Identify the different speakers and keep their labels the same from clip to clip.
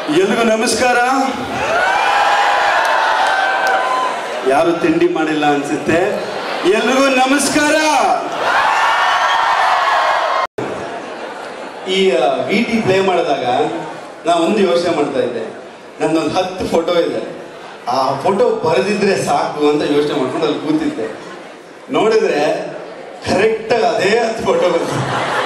Speaker 1: ಎಲ್ರಿಗೂ ನಮಸ್ಕಾರ ಯಾರು ತಿಂಡಿ ಮಾಡಿಲ್ಲ ಅನ್ಸುತ್ತೆ ಎಲ್ರಿಗೂ ನಮಸ್ಕಾರ ಈ ವಿ ಟಿ ಪ್ಲೇ ಮಾಡಿದಾಗ ನಾ ಒಂದು ಯೋಚನೆ ಮಾಡ್ತಾ ಇದ್ದೆ ನನ್ನೊಂದು ಹತ್ತು ಫೋಟೋ ಇದೆ ಆ ಫೋಟೋ ಬರೆದಿದ್ರೆ ಸಾಕು ಅಂತ ಯೋಚನೆ ಮಾಡ್ಕೊಂಡು ಅಲ್ಲಿ ಕೂತಿದ್ದೆ ನೋಡಿದ್ರೆ ಕರೆಕ್ಟಾಗಿ ಅದೇ ಹತ್ತು ಫೋಟೋ ಬಂತು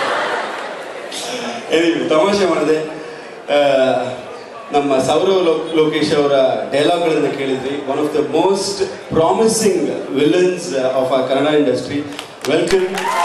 Speaker 1: ಏನಿಲ್ಲ ತಮಾಷೆ ಮಾಡಿದೆ ಆ, ನಮ್ಮ ಸೌರವ್ ಲೋ ಲೋಕೇಶ್ ಅವರ ಡೈಲಾಗ್ಗಳನ್ನು ಕೇಳಿದ್ವಿ one of the most promising villains of ಆ ಕನ್ನಡ ಇಂಡಸ್ಟ್ರಿ ವೆಲ್ಕಮ್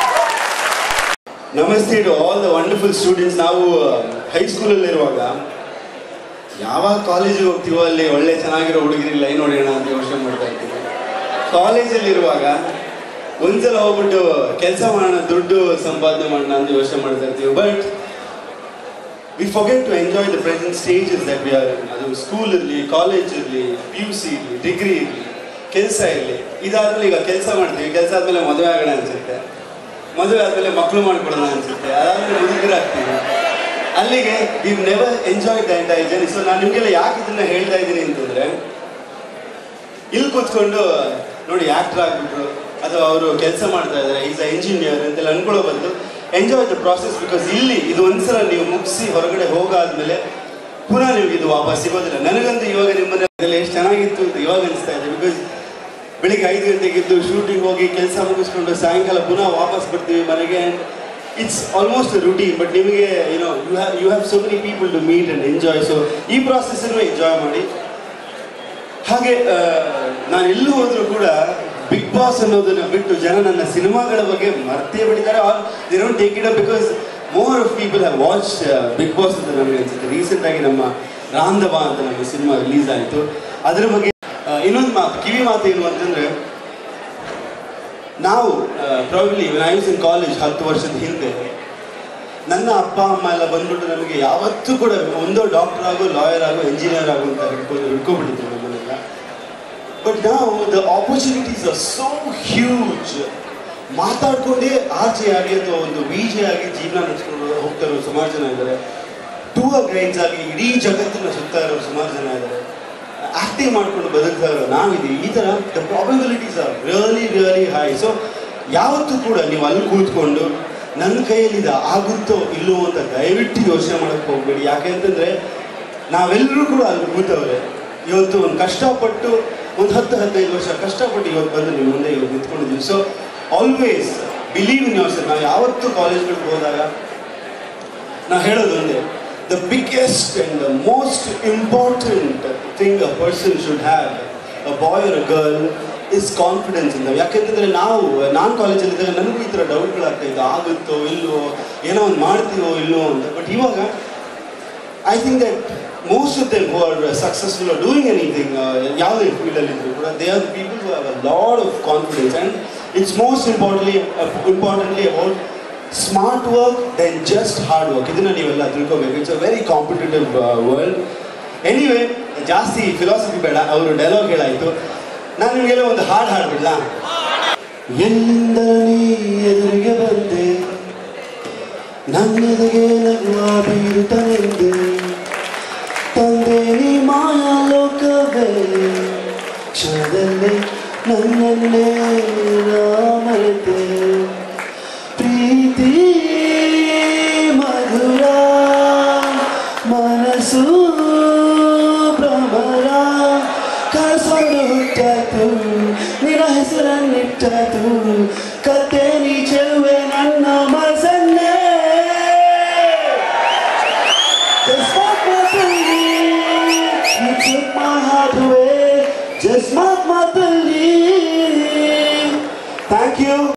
Speaker 1: ನಮಸ್ತೆ to all the wonderful students ನಾವು ಹೈಸ್ಕೂಲಲ್ಲಿ ಇರುವಾಗ ಯಾವಾಗ ಕಾಲೇಜಿಗೆ ಹೋಗ್ತೀವೋ ಅಲ್ಲಿ ಒಳ್ಳೆ ಚೆನ್ನಾಗಿರೋ ಹುಡುಗರಿಗೆ ಲೈನ್ ಹೊಡೆಯೋಣ ಅಂತ ಯೋಚನೆ ಮಾಡ್ತಾ ಇರ್ತೀವಿ ಕಾಲೇಜಲ್ಲಿ ಇರುವಾಗ ಒಂದ್ಸಲ ಹೋಗ್ಬಿಟ್ಟು ಕೆಲಸ ಮಾಡೋಣ ದುಡ್ಡು ಸಂಪಾದನೆ ಮಾಡೋಣ ಅಂತ ಯೋಚನೆ ಮಾಡ್ತಾ ಇರ್ತೀವಿ but we forget to enjoy the present stages that we are ಅದು ಸ್ಕೂಲ್ ಇರಲಿ ಕಾಲೇಜ್ ಇರಲಿ ಪಿ ಯು ಸಿ ಇರಲಿ ಡಿಗ್ರಿ ಇರಲಿ ಕೆಲಸ ಇರಲಿ ಇದಾದ್ಮೇಲೆ ಈಗ ಕೆಲಸ ಮಾಡ್ತೀವಿ ಕೆಲಸ ಆದ್ಮೇಲೆ ಮದುವೆ ಆಗೋಣ ಅನ್ಸುತ್ತೆ ಮದುವೆ ಆದ್ಮೇಲೆ ಮಕ್ಕಳು ಮಾಡ್ಕೊಳ್ಳೋಣ ಅನ್ಸುತ್ತೆ ಅದಾದ್ಮೇಲೆ ಮುದುಕರಾಗ್ತೀವಿ ಅಲ್ಲಿಗೆ we never enjoy the entire journey so ನಾನು ನಿಮಗೆಲ್ಲ ಯಾಕೆ ಇದನ್ನ ಹೇಳ್ತಾ ಇದ್ದೀನಿ ಅಂತಂದ್ರೆ ಇಲ್ಲಿ ಕೂತ್ಕೊಂಡು ನೋಡಿ ಆಕ್ಟರ್ ಆಗ್ಬಿಟ್ರು ಅಥವಾ ಅವರು ಕೆಲಸ ಮಾಡ್ತಾ ಇದ್ದಾರೆ ಈಸ್ ಅ ಇಂಜಿನಿಯರ್ ಅಂತೆಲ್ಲ ಅನ್ಕೊಳ್ಳೋ ಬದಲು ಎಂಜಾಯ್ ದ ಪ್ರಾಸೆಸ್ ಬಿಕಾಸ್ ಇಲ್ಲಿ ಇದು ಒಂದ್ಸಲ ನೀವು ಮುಗಿಸಿ ಹೊರಗಡೆ ಹೋಗಾದ್ಮೇಲೆ ಪುನಃ ನಿಮ್ಗೆ ಇದು ವಾಪಸ್ ಸಿಗೋದಿಲ್ಲ ನನಗಂತೂ ಇವಾಗ ನಿಮ್ಮನೆ ಇದೆಲ್ಲ ಎಷ್ಟು ಚೆನ್ನಾಗಿತ್ತು ಅಂತ ಇವಾಗ ಅನಿಸ್ತಾ ಇದೆ ಬಿಕಾಸ್ ಬೆಳಿಗ್ಗೆ ಐದು ಗಂಟೆಗೆ ಎದ್ದು ಶೂಟಿಂಗ್ ಹೋಗಿ ಕೆಲಸ ಮುಗಿಸ್ಕೊಂಡು ಸಾಯಂಕಾಲ ಪುನಃ ವಾಪಸ್ ಬರ್ತೀವಿ ಮನೆಗೆ ಇಟ್ಸ್ ಆಲ್ಮೋಸ್ಟ್ ರೂಟೀನ್ ಬಟ್ ನಿಮಗೆ you know you have you have so many people to meet and enjoy so ಈ ಪ್ರಾಸೆಸ್ಸನ್ನು ಎಂಜಾಯ್ ಮಾಡಿ ಹಾಗೆ ಆ, ನಾನು ಎಲ್ಲೂ ಹೋದ್ರೂ ಕೂಡ ಬಿಗ್ ಬಾಸ್ ಅನ್ನೋದನ್ನ ಬಿಟ್ಟು ಜನ ನನ್ನ ಸಿನಿಮಾಗಳ ಬಗ್ಗೆ ಮರ್ತೇ ಬಿಟ್ಟಿದ್ದಾರೆ are they don't take it up because more of people have watch Bigg Boss ಅಂತ ನನಗೆ ಅನ್ಸುತ್ತೆ ರೀಸೆಂಟ್ ಆಗಿ ನಮ್ಮ ರಾಂಧವ ಅಂತ ನಮ್ಮ ಸಿನಿಮಾ ರಿಲೀಸ್ ಆಯಿತು ಅದ್ರ ಬಗ್ಗೆ ಇನ್ನೊಂದು ಮಾತು ಕಿವಿ ಮಾತು ಏನು ಅಂತಂದ್ರೆ ನಾವು ಪ್ರಾಬ್ಲಿ ಐಸ್ ಇನ್ ಕಾಲೇಜ್ ಹತ್ತು ವರ್ಷದ ಹಿಂದೆ ನನ್ನ ಅಪ್ಪ ಅಮ್ಮ ಎಲ್ಲ ಬಂದ್ಬಿಟ್ಟು ನಮಗೆ ಯಾವತ್ತೂ ಕೂಡ ಒಂದೋ ಡಾಕ್ಟರ್ ಆಗೋ ಲಾಯರ್ ಆಗೋ ಇಂಜಿನಿಯರ್ ಆಗೋ ಅಂತ ಹಿಡ್ಕೊಂಡು ಹಿಡ್ಕೊಬಿಟ್ಟಿದ್ರು ನಮ್ಮನ್ನೆಲ್ಲ ಬಟ್ ನಾವು the opportunities are so huge ಮಾತಾಡ್ಕೊಂಡೇ ಆಚೆ ಆಗಿ ಅಥವಾ ಒಂದು ಬೀಜೆ ಆಗಿ ಜೀವನ ನಡೆಸ್ಕೊಂಡು ಹೋಗ್ತಾ ಇರೋ ಸುಮಾರು ಜನ ಇದ್ದಾರೆ ಟೂರ್ ಗೈಡ್ಸ್ ಆಗಿ ಇಡೀ ಜಗತ್ತನ್ನ ಸುತ್ತಾ ಇರೋ ಸುಮಾರು ಜನ ಇದ್ದಾರೆ ಆಕ್ಟಿಂಗ್ ಮಾಡ್ಕೊಂಡು ಬದುಕ್ತಾ ಇರೋ ನಾವಿದ್ದೀವಿ ಈ ಥರ the probabilities are really really high so ಯಾವತ್ತೂ ಕೂಡ ನೀವು ಅಲ್ಲಿ ಕೂತ್ಕೊಂಡು ನನ್ನ ಕೈಯಲ್ಲಿದೆ ಆಗುತ್ತೋ ಇಲ್ಲೋ ಅಂತ ದಯವಿಟ್ಟು ಯೋಚನೆ ಮಾಡಕ್ಕೆ ಹೋಗ್ಬೇಡಿ ಯಾಕೆ ಅಂತಂದ್ರೆ ನಾವೆಲ್ಲರೂ ಕೂಡ ಅಲ್ಲಿ ಕೂತವ್ರೆ ಇವತ್ತು ಒಂದು ಕಷ್ಟಪಟ್ಟು ಒಂದು ಹತ್ತು ಹದಿನೈದು ವರ್ಷ ಕಷ್ಟಪಟ್ಟು ಇವತ್ತು ಬಂದು ನಿಮ್ಮ ಮುಂದೆ ಇವತ್ತು ನಿಂತ್ಕೊಂಡಿದ್ದೀವಿ so always believe in yourself ನಾವು ಯಾವತ್ತೂ ಕಾಲೇಜ್ಗಳಿಗೆ ಹೋದಾಗ ನಾ ಹೇಳೋದು ಒಂದೇ the biggest and the most important thing a person should have a boy or a girl is confidence ಇಂದ ಯಾಕೆಂತಂದ್ರೆ ನಾವು ನಾನು ಕಾಲೇಜಲ್ಲಿ ಇದ್ದಾಗ ನನಗೂ ಈ ಥರ ಡೌಟ್ಗಳಾಗ್ತಾ ಇದ್ದು ಆಗುತ್ತೋ ಇಲ್ವೋ ಏನೋ ಒಂದು ಮಾಡ್ತೀವೋ ಇಲ್ವೋ ಅಂತ ಬಟ್ ಇವಾಗ I think that most of them who are successful are doing anything ಯಾವುದೇ ಫೀಲ್ಡಲ್ಲಿ ಇದ್ರು ಕೂಡ they are people who have a lot of confidence and it's most importantly importantly about smart work than just hard work ಇದನ್ನ ನೀವೆಲ್ಲ ತಿಳ್ಕೊಬೇಕು it's a very competitive world anyway ಜಾಸ್ತಿ philosophy ಬೇಡ ಅವರು ಡೈಲಾಗ್ ಹೇಳಾಯಿತು ನಾನು ನಿಮಗೆಲ್ಲ ಒಂದು ಹಾಡು ಹಾಡ್ಬಿಡ್ಲಾ ಎಲ್ಲಿಂದ ನೀ ಎದುರಿಗೆ ಬಂದೆ ನನ್ನೆದೆಗೆ ನಗುವ ಬೀರುತ್ತನೆಂದೆ ತಂದೆ ನೀ ಮಾಯಾ ಲೋಕವೇ ಕ್ಷಣದಲ್ಲೇ ನನ್ನನ್ನೇ ನಾ ಮರೆತೆ ಪ್ರೀತಿ ಮಧುರ ಮನಸ್ಸು ಭ್ರಮರ ಕಳ್ಸೊಂದು ಹುಟ್ಟಾತು ನಿನ್ನ ಹೆಸರನ್ನಿಟ್ಟಾತು ಕತ್ತೆ ನೀ ಚೆಲುವೆ ನನ್ನ ಮನಸ್ಸನ್ನೇ Just mark my baby, you took my heart away. Just mark my baby.